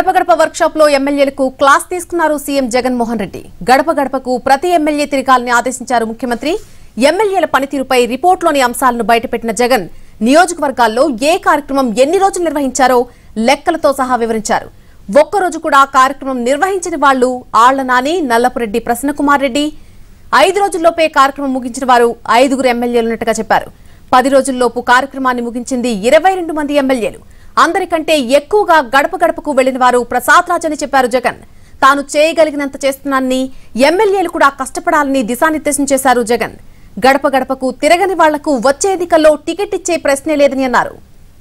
గడప గడప work shop లో ఎమ్మెల్యేలకు క్లాస్ తీసుకున్నారు సీఎం జగన్మోహన్ రెడ్డి గడప గడపకు ప్రతి ఎమ్మెల్యే తిరగాలని ఆదేశించారు ముఖ్యమంత్రి ఎమ్మెల్యేల పనితీరుపై రిపోర్టులోని అంశాలను బయటపెట్టిన జగన్ నియోజకవర్గాల్లో ఏ కార్యక్రమం ఎన్ని రోజులు నిర్వహించారో లెక్కలతో సహా వివరించారు ఒక్కరోజు కూడా కార్యక్రమం నిర్వహించని వాళ్లు ఆళ్ల నాని నల్లపురెడ్డి ప్రసన్నకుమార్ రెడ్డి ఐదు రోజుల్లోపే కార్యక్రమం ముగించిన వారు ఐదుగురు ఎమ్మెల్యేలున్నట్టుగా చెప్పారు పది రోజుల్లోపు కార్యక్రమాన్ని ముగించింది ఇరవై రెండు మంది ఎమ్మెల్యేలు అందరికంటే ఎక్కువగా గడప గడపకు వెళ్లిన వారు ప్రసాద్ రాజ్ అని చెప్పారు జగన్ తాను చేయగలిగినంత చేస్తున్నానని ఎమ్మెల్యేలు కూడా కష్టపడాలని దిశానిర్దేశం చేశారు జగన్ గడప గడపకు తిరగని వాళ్లకు వచ్చే ఎన్నికల్లో టికెట్ ఇచ్చే ప్రశ్నే లేదని అన్నారు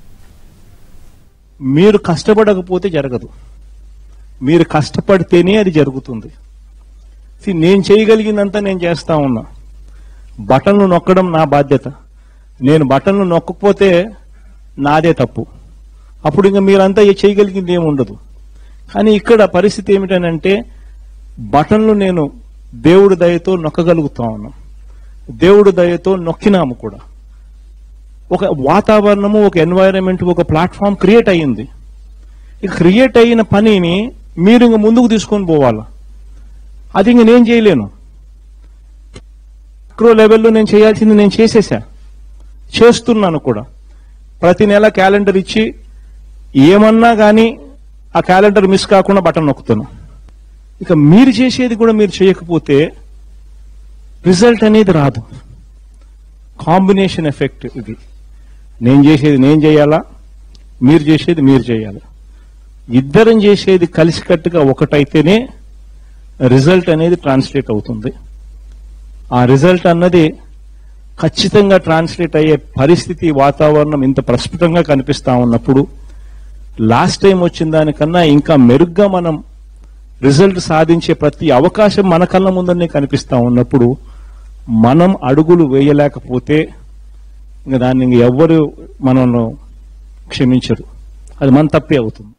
మీరు కష్టపడకపోతే జరగదు మీరు కష్టపడితేనే అది జరుగుతుంది See, నేను చేయగలిగిందంతా నేను చేస్తా ఉన్నా బటన్లు నొక్కడం నా బాధ్యత నేను బటన్లు నొక్కకపోతే నాదే తప్పు అప్పుడు ఇంకా మీరంతా ఏ చేయగలిగింది ఏమి ఉండదు కానీ ఇక్కడ పరిస్థితి ఏమిటనంటే బటన్లు నేను దేవుడి దయతో నొక్కగలుగుతా ఉన్నాం దేవుడి దయతో నొక్కినాము కూడా ఒక వాతావరణము ఒక ఎన్వైరన్మెంట్ ఒక ప్లాట్ఫామ్ క్రియేట్ అయ్యింది ఈ క్రియేట్ అయిన పనిని మీరు ఇంక ముందుకు తీసుకొని పోవాలా అది ఇంక నేను చేయలేను మైక్రో లెవెల్లో నేను చేయాల్సింది నేను చేసేసా చేస్తున్నాను కూడా ప్రతి నెల క్యాలెండర్ ఇచ్చి ఏమన్నా కానీ ఆ క్యాలెండర్ మిస్ కాకుండా బటన్ నొక్కుతాను ఇక మీరు చేసేది కూడా మీరు చేయకపోతే రిజల్ట్ అనేది రాదు కాంబినేషన్ ఎఫెక్ట్ ఇది నేను చేసేది నేను చేయాలా మీరు చేసేది మీరు చేయాలి ఇద్దరం చేసేది కలిసికట్టుగా ఒకటైతేనే రిజల్ట్ అనేది ట్రాన్స్లేట్ అవుతుంది ఆ రిజల్ట్ అన్నది ఖచ్చితంగా ట్రాన్స్లేట్ అయ్యే పరిస్థితి వాతావరణం ఇంత ప్రస్ఫుటంగా కనిపిస్తా ఉన్నప్పుడు లాస్ట్ టైం వచ్చిన దానికన్నా ఇంకా మెరుగ్గా మనం రిజల్ట్ సాధించే ప్రతి అవకాశం మన కళ్ళ ముందరనే కనిపిస్తా ఉన్నప్పుడు మనం అడుగులు వేయలేకపోతే ఇంకా దాన్ని ఇంక ఎవ్వరు మనల్ని క్షమించరు అది మన తప్పే అవుతుంది